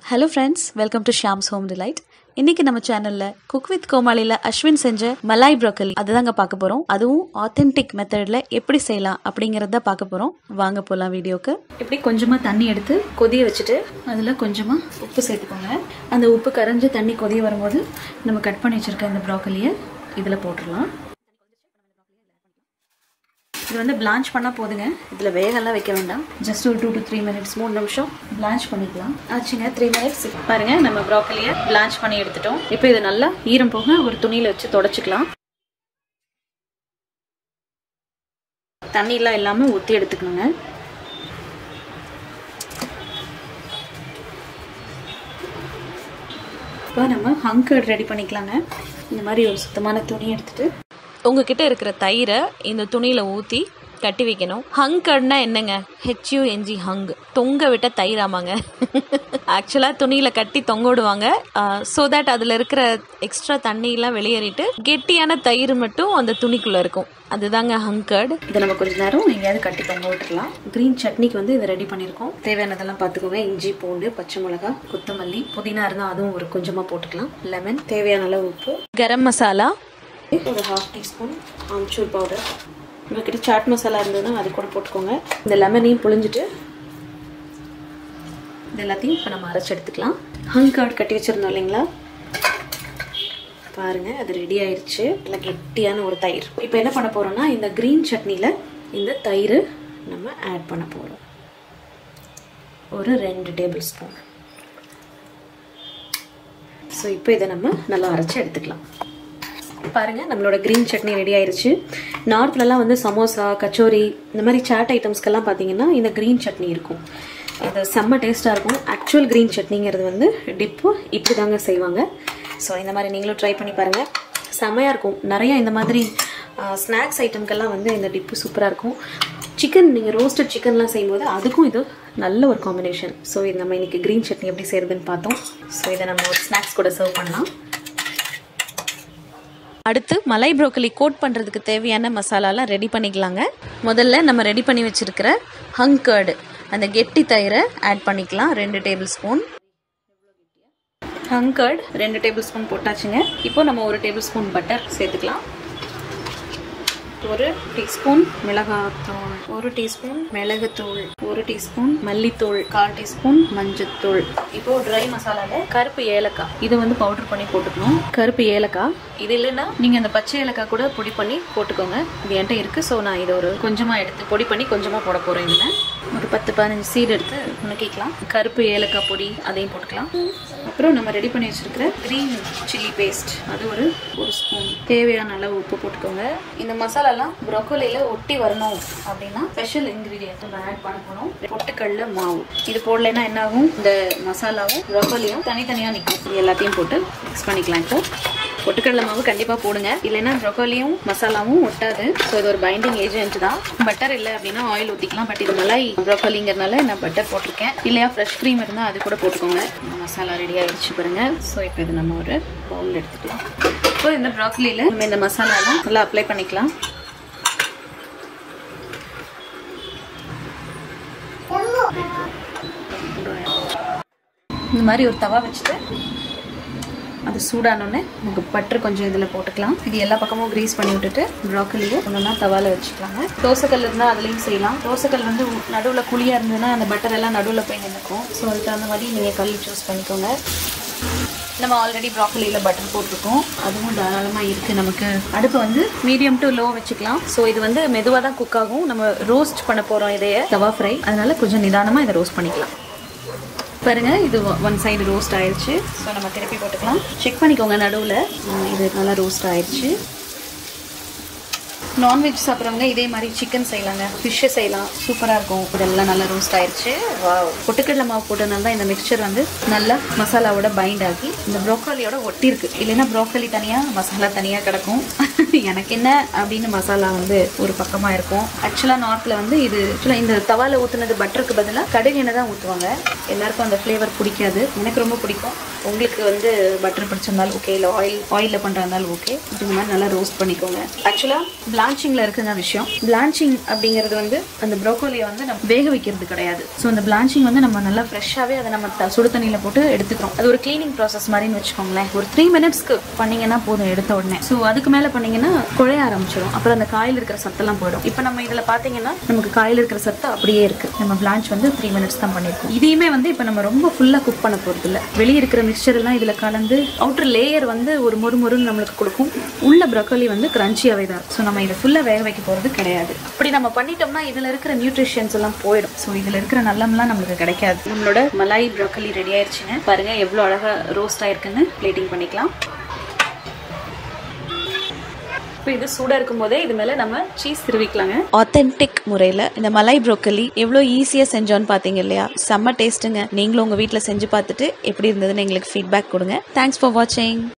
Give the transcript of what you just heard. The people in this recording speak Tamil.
hello friends welcome to Sham's home delight இன்னைக்கு நம்ம சேனல்ல குக் வித் கோமாளில அஸ்வின் செஞ்ச மலாய் ப்ரோக்கலி அதுதாங்க பார்க்க போறோம் அதுவும் ஆத்தென்டிக் மெத்தட்ல எப்படி செய்யலாம் அப்படிங்கறத பார்க்க போறோம் வாங்க போலாம் வீடியோக்கு இப்படி கொஞ்சமா தண்ணி எடுத்து கொதிய வச்சுட்டு அதுல கொஞ்சமா உப்பு சேர்த்துக்கோங்க அந்த உப்பு கரைஞ்சு தண்ணி கொதிய வரும்போது நம்ம கட் பண்ணி வச்சிருக்க இந்த ப்ரோக்கலியை இதுல போட்டுடலாம் இது வந்து பிளான்ச் பண்ணால் போதுங்க இதில் வேகெல்லாம் வைக்க வேண்டாம் ஜஸ்ட் ஒரு டூ டு த்ரீ மினிட்ஸ் மூணு நிமிஷம் பிளான்ச் பண்ணிக்கலாம் ஆச்சுங்க த்ரீ மினிட்ஸ் பாருங்க நம்ம ப்ராக்கலியை பிளான்ச் பண்ணி எடுத்துட்டோம் இப்போ இது நல்லா ஈரம் போக ஒரு துணியில் வச்சு தொடச்சிக்கலாம் தண்ணியெலாம் இல்லாமல் ஊற்றி எடுத்துக்கணுங்க இப்போ நம்ம ஹங்கர்ட் ரெடி பண்ணிக்கலாங்க இந்த மாதிரி ஒரு சுத்தமான துணி எடுத்துட்டு உங்ககிட்ட இருக்கிற தயிரை இந்த துணியில் ஊற்றி கட்டி வைக்கணும் ஹங்கர்ட்னா என்னங்க ஹெச்யூஎன்ஜி ஹங் தொங்க விட்ட தயிர் ஆமாங்க ஆக்சுவலாக துணியில் கட்டி தொங்க விடுவாங்க ஸோ தட் அதில் இருக்கிற எக்ஸ்ட்ரா தண்ணியெல்லாம் வெளியேறிட்டு கெட்டியான தயிர் மட்டும் அந்த துணிக்குள்ளே இருக்கும் அதுதாங்க ஹங்கர்ட் இதை நம்ம கொஞ்ச நேரம் எங்கேயாவது கட்டி தொங்க விட்டுருலாம் க்ரீன் சட்னிக்கு வந்து இதை ரெடி பண்ணியிருக்கோம் தேவையானதெல்லாம் பார்த்துக்கோங்க இஞ்சி பூண்டு பச்சை மிளகா கொத்தமல்லி புதினா இருந்தால் அதுவும் ஒரு கொஞ்சமாக போட்டுக்கலாம் லெமன் தேவையான அளவு உப்பு கரம் மசாலா ஒரு ஹாஃப் டீஸ்பூன் ஆம்ச்சூர் பவுடர் உங்ககிட்ட சாட் மசாலா இருந்ததுன்னா அது கூட போட்டுக்கோங்க இந்த லெமனையும் புழிஞ்சிட்டு இது எல்லாத்தையும் இப்போ நம்ம அரைச்சி எடுத்துக்கலாம் ஹங் கார்டு கட்டி வச்சுருந்தோம் இல்லைங்களா பாருங்கள் அது ரெடி ஆயிடுச்சு நல்லா கெட்டியான ஒரு தயிர் இப்போ என்ன பண்ண போகிறோம்னா இந்த க்ரீன் சட்னியில் இந்த தயிர் நம்ம ஆட் பண்ண போகிறோம் ஒரு ரெண்டு டேபிள் ஸ்பூன் ஸோ இப்போ இதை நம்ம நல்லா அரைச்சி எடுத்துக்கலாம் பாருங்கள் நம்மளோட க்ரீன் சட்னி ரெடி ஆயிருச்சு நார்த்லலாம் வந்து சமோசா கச்சோரி இந்த மாதிரி சாட் ஐட்டம்ஸ்க்கெல்லாம் பார்த்தீங்கன்னா இந்த க்ரீன் சட்னி இருக்கும் இது செம்ம டேஸ்ட்டாக இருக்கும் ஆக்சுவல் க்ரீன் சட்னிங்கிறது வந்து டிப்பு இப்படி தாங்க செய்வாங்க ஸோ இந்த மாதிரி நீங்களும் ட்ரை பண்ணி பாருங்கள் செம்மையாக இருக்கும் நிறையா இந்த மாதிரி ஸ்நாக்ஸ் ஐட்டம்க்கெல்லாம் வந்து இந்த டிப்பு சூப்பராக இருக்கும் சிக்கன் நீங்கள் ரோஸ்டட் சிக்கன்லாம் செய்யும்போது அதுக்கும் இது நல்ல ஒரு காம்பினேஷன் ஸோ இது நம்ம இன்றைக்கி க்ரீன் சட்னி எப்படி செய்கிறதுன்னு பார்த்தோம் ஸோ இதை நம்ம ஒரு ஸ்நாக்ஸ் கூட சர்வ் பண்ணலாம் அடுத்து மலை ப்ரோக்கலி கோட் பண்ணுறதுக்கு தேவையான மசாலாலாம் ரெடி பண்ணிக்கலாங்க முதல்ல நம்ம ரெடி பண்ணி வச்சுருக்கிற ஹங்கர்டு அந்த கெட்டி தயிரை ஆட் பண்ணிக்கலாம் ரெண்டு டேபிள் ஸ்பூன் ஹங்கர்ட் ரெண்டு டேபிள் ஸ்பூன் போட்டாச்சுங்க இப்போ நம்ம ஒரு டேபிள் ஸ்பூன் பட்டர் சேர்த்துக்கலாம் ஒரு டீஸ்பூன் மிளகாத்தூள் ஒரு டீஸ்பூன் மிளகுத்தூள் ஒரு டீஸ்பூன் மல்லித்தூள் கால் டீஸ்பூன் மஞ்சத்தூள் இப்போ ட்ரை மசாலால கருப்பு ஏலக்காய் இதை வந்து பவுடர் பண்ணி போட்டுக்கணும் கருப்பு ஏலக்காய் இது இல்லைன்னா நீங்க அந்த பச்சை ஏலக்காய் கூட பொடி பண்ணி போட்டுக்கோங்க இது என்கிட்ட இருக்கு ஸோ நான் இதை ஒரு கொஞ்சமா எடுத்து பொடி பண்ணி கொஞ்சமா போட போறேன் இதுல ஒரு பத்து பதினஞ்சு சீடு எடுத்து நுணுக்கிக்கலாம் கருப்பு ஏலக்காய் பொடி அதையும் போட்டுக்கலாம் அப்புறம் நம்ம ரெடி பண்ணி வச்சிருக்கிற க்ரீன் சில்லி பேஸ்ட் அது ஒரு ஒரு ஸ்பூன் தேவையான அளவு உப்பு போட்டுக்கோங்க இந்த மசாலாலாம் ப்ரொக்கோலியில் ஒட்டி வரணும் அப்படின்னா ஸ்பெஷல் இன்க்ரீடியன்ட் நம்ம ஆட் பண்ண போகிறோம் பொட்டுக்கடல மாவு இது போடலைன்னா என்ன ஆகும் இந்த மசாலாவும் ப்ரொக்கோலியும் தனித்தனியாக நிற்கும் இது எல்லாத்தையும் போட்டு மிக்ஸ் பண்ணிக்கலாம் இப்போ பொட்டுக்கடலை மாவு கண்டிப்பாக போடுங்க இல்லைன்னா ப்ரொக்கோலியும் மசாலாவும் ஒட்டாது ஸோ இது ஒரு பைண்டிங் ஏஜென்ட் தான் பட்டர் இல்லை அப்படின்னா ஆயில் ஊற்றிக்கலாம் பட் இது மலாய் ப்ரொக்கோலிங்கிறனால நான் பட்டர் போட்டிருக்கேன் இல்லையா ஃப்ரெஷ் க்ரீம் இருந்தால் அது கூட போட்டுக்கோங்க மசாலா ரெடி ஆகிடுச்சு பாருங்க ஸோ இப்போ இது நம்ம ஒரு பவுல் எடுத்துக்கலாம் இப்போ இந்த ப்ராக்கலியில் நம்ம இந்த மசாலாலாம் நல்லா அப்ளை பண்ணிக்கலாம் இந்த மாதிரி ஒரு தவா வச்சுட்டு அது சூடானோடனே நமக்கு பட்டர் கொஞ்சம் இதில் போட்டுக்கலாம் இது எல்லா பக்கமும் க்ரீஸ் பண்ணி விட்டுட்டு ப்ராக்கலியை ஒன்றுனா தவாவில் வச்சுக்கலாங்க தோசைக்கல் இருந்தால் அதுலேயும் செய்யலாம் தோசைக்கல் வந்து நடுவில் குழியாக இருந்ததுன்னா அந்த பட்டர் எல்லாம் நடுவில் போய் நின்றுக்கும் ஸோ அதுக்கு தகுந்த மாதிரி நீங்கள் கல் சூஸ் பண்ணிக்கோங்க நம்ம ஆல்ரெடி ப்ராக்கலியில் பட்டர் போட்டிருக்கோம் அதுவும் தாராளமாக இருக்குது நமக்கு அடுப்பு வந்து மீடியம் டு லோ வச்சுக்கலாம் ஸோ இது வந்து மெதுவாக தான் குக் ஆகும் நம்ம ரோஸ்ட் பண்ண போகிறோம் இதையே தவா ஃப்ரை அதனால கொஞ்சம் நிதானமாக இதை ரோஸ்ட் பண்ணிக்கலாம் பாருங்க இது ஒன் சைடு ரோஸ்ட் ஆயிடுச்சு ஸோ நம்ம திருப்பி போட்டுக்கலாம் செக் பண்ணிக்கோங்க நடுவில் இது நல்லா ரோஸ்ட் ஆயிடுச்சு நான்வெஜ் சாப்பிட்றவங்க இதே மாதிரி சிக்கன் செய்யலாங்க ஃபிஷ்ஷு செய்யலாம் சூப்பராக இருக்கும் இதெல்லாம் நல்லா ரோஸ்ட் ஆயிடுச்சு பொட்டுக்கடலை மாவு போட்டதுனால தான் இந்த மிக்சர் வந்து நல்லா மசாலாவோட பைண்ட் ஆகி இந்த ப்ரோக்கோலியோட ஒட்டியிருக்கு இல்லைன்னா ப்ரோக்கோலி தனியாக மசாலா தனியாக கிடக்கும் எனக்கு என்ன அப்படின்னு மசாலா வந்து ஒரு பக்கமாக இருக்கும் ஆக்சுவலாக நார்த்தில் வந்து இது ஆக்சுவலாக இந்த தவால ஊற்றுனது பட்டருக்கு பதிலாக கடுகு எண்ணெய் தான் ஊற்றுவாங்க எல்லாருக்கும் அந்த ஃப்ளேவர் பிடிக்காது எனக்கு ரொம்ப பிடிக்கும் உங்களுக்கு வந்து பட்டர் பிடிச்சிருந்தாலும் ஓகே இல்லை ஆயில் ஆயிலில் பண்ணுறதாலும் ஓகே இந்த மாதிரி நல்லா ரோஸ்ட் பண்ணிக்கோங்க ஆக்சுவலாக பிளான்ச்சிங்கில் இருக்குங்க விஷயம் பிளான்ச்சிங் அப்படிங்கிறது வந்து அந்த ப்ரோக்கோலியை வந்து நம்ம வேக வைக்கிறது கிடையாது ஸோ அந்த பிளான்ச்சிங் வந்து நம்ம நல்லா ஃப்ரெஷ்ஷாகவே அதை நம்ம த- சுடு தண்ணியில் போட்டு எடுத்துக்கிறோம் அது ஒரு க்ளீனிங் ப்ராசஸ் மாதிரின்னு வச்சுக்கோங்களேன் ஒரு த்ரீ மினிட்ஸ்க்கு பண்ணீங்கன்னா போதும் எடுத்த உடனே ஸோ அதுக்கு மேலே பண்ணீங்கன்னா குழைய ஆரம்பிச்சிடும் அப்புறம் அந்த காயில் இருக்கிற சத்தெல்லாம் போயிடும் இப்போ நம்ம இதில் பார்த்தீங்கன்னா நமக்கு காயில் இருக்கிற சத்து அப்படியே இருக்கு நம்ம பிளான்ச் வந்து த்ரீ மினிட்ஸ் தான் பண்ணியிருக்கோம் இதையுமே வந்து இப்போ நம்ம ரொம்ப ஃபுல்லாக குக் பண்ண போகிறது இல்லை வெளியே இருக்கிற மிக்சர் எல்லாம் இதில் கலந்து அவுட்டர் லேயர் வந்து ஒரு மொறு மொறுன்னு நம்மளுக்கு கொடுக்கும் உள்ள ப்ரொக்கோலி வந்து கிரன்ச்சியாகவே தான் இருக்கும் ஸோ நம்ம இதை ஃபுல்லாக வேக வைக்க போகிறது கிடையாது அப்படி நம்ம பண்ணிட்டோம்னா இதில் இருக்கிற நியூட்ரிஷன்ஸ் எல்லாம் போயிடும் ஸோ இதில் இருக்கிற நல்லம்லாம் நம்மளுக்கு கிடைக்காது நம்மளோட மலாய் ப்ரோக்கலி ரெடி ஆயிடுச்சுங்க பாருங்க எவ்வளோ அழகாக ரோஸ்ட் ஆயிருக்குன்னு பிளேட்டிங் பண்ணிக்கலாம் இப்போ இது சூடாக இருக்கும் போதே இது மேலே நம்ம சீஸ் திருவிக்கலாங்க ஆத்தென்டிக் முறையில் இந்த மலாய் ப்ரோக்கலி எவ்வளோ ஈஸியாக செஞ்சோன்னு பார்த்தீங்க இல்லையா செம்ம டேஸ்ட்டுங்க நீங்களும் உங்கள் வீட்டில் செஞ்சு பார்த்துட்டு எப்படி இருந்ததுன்னு எங்களுக்கு ஃபீட்பேக் கொடுங்க தேங்க்ஸ் ஃபார் வாட்சிங்